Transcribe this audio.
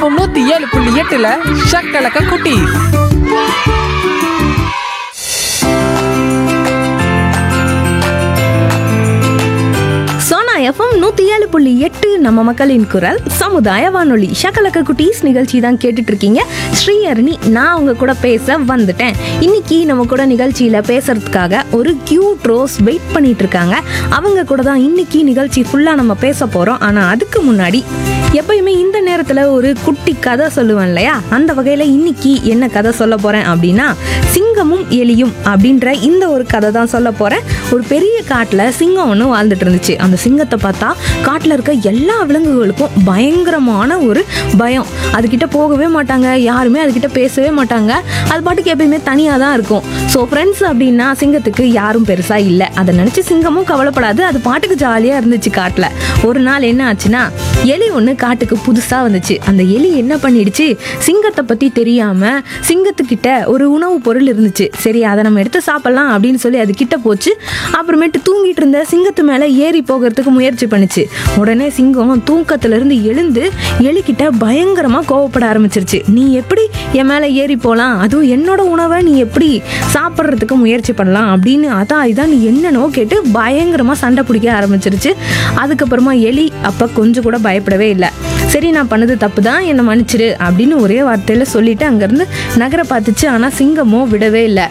FM நூத்தி ஏழு புள்ளி எட்டுல ஷக்கலக்க குட்டி சோனா எஃப்எம் நூத்தி ஏழு புள்ளி எட்டு நம்ம மக்களின் குரல் சமுதாய வானொலி ஷக்கலக்க குட்டீஸ் நிகழ்ச்சி தான் கேட்டுட்டு இருக்கீங்க ஸ்ரீஹரணி நான் உங்க கூட பேச வந்துட்டேன் இன்னைக்கு நம்ம கூட நிகழ்ச்சியில பேசுறதுக்காக ஒரு கியூட் ரோஸ் வெயிட் பண்ணிட்டு இருக்காங்க அவங்க கூட தான் இன்னைக்கு நிகழ்ச்சி ஃபுல்லா நம்ம பேச போறோம் ஆனா அதுக்கு முன்னாடி எப்பயுமே இந்த நேரத்துல ஒரு குட்டி கதை சொல்லுவேன் இல்லையா அந்த வகையில இன்னைக்கு என்ன கதை சொல்ல போறேன் அப்படின்னா சிங்கமும் எலியும் அப்படின்ற இந்த ஒரு கதை தான் சொல்ல போறேன் ஒரு பெரிய காட்டுல சிங்கம் ஒன்று வாழ்ந்துட்டு இருந்துச்சு அந்த சிங்கத்தை பார்த்தா காட்டுல இருக்க எல்லா விலங்குகளுக்கும் பயங்கரமான ஒரு பயம் அதுகிட்ட போகவே மாட்டாங்க யாருமே அதுகிட்ட பேசவே மாட்டாங்க அது பாட்டுக்கு எப்பயுமே தனியாக தான் இருக்கும் ஸோ ஃப்ரெண்ட்ஸ் அப்படின்னா சிங்கத்துக்கு யாரும் பெருசா இல்லை அதை நினைச்சு சிங்கமும் கவலைப்படாது அது பாட்டுக்கு ஜாலியாக இருந்துச்சு காட்டில் ஒரு நாள் என்ன ஆச்சுன்னா எலி ஒன்று காட்டுக்கு புதுசாக வந்துச்சு அந்த எலி என்ன பண்ணிடுச்சு சிங்கத்தை பற்றி தெரியாமல் சிங்கத்துக்கிட்ட ஒரு உணவு பொருள் இருந்துச்சு சரி அதை நம்ம எடுத்து சாப்பிடலாம் அப்படின்னு சொல்லி அது கிட்ட போச்சு அப்புறமேட்டு தூங்கிட்டு இருந்த சிங்கத்து மேலே ஏறி போகிறதுக்கு முயற்சி பண்ணுச்சு உடனே சிங்கம் தூக்கத்துல இருந்து எழுந்து எலிக்கிட்ட பயங்கரமாக கோவப்பட ஆரம்பிச்சிருச்சு நீ எப்படி என் மேலே ஏறி போகலாம் அதுவும் என்னோட உணவை நீ எப்படி சாப்பிட்றதுக்கு முயற்சி பண்ணலாம் அப்படின்னு அதான் இதான் நீ என்னன்னோ கேட்டு பயங்கரமாக சண்டை பிடிக்க ஆரம்பிச்சிருச்சு அதுக்கப்புறமா எலி அப்போ கொஞ்சம் கூட பயப்படவே இல்லை சரி நான் பண்ணது தப்பு தான் என்னை மன்னிச்சிரு அப்படின்னு ஒரே வார்த்தையில் சொல்லிட்டு அங்கேருந்து நகர பார்த்துச்சு ஆனால் சிங்கமோ விடவே இல்லை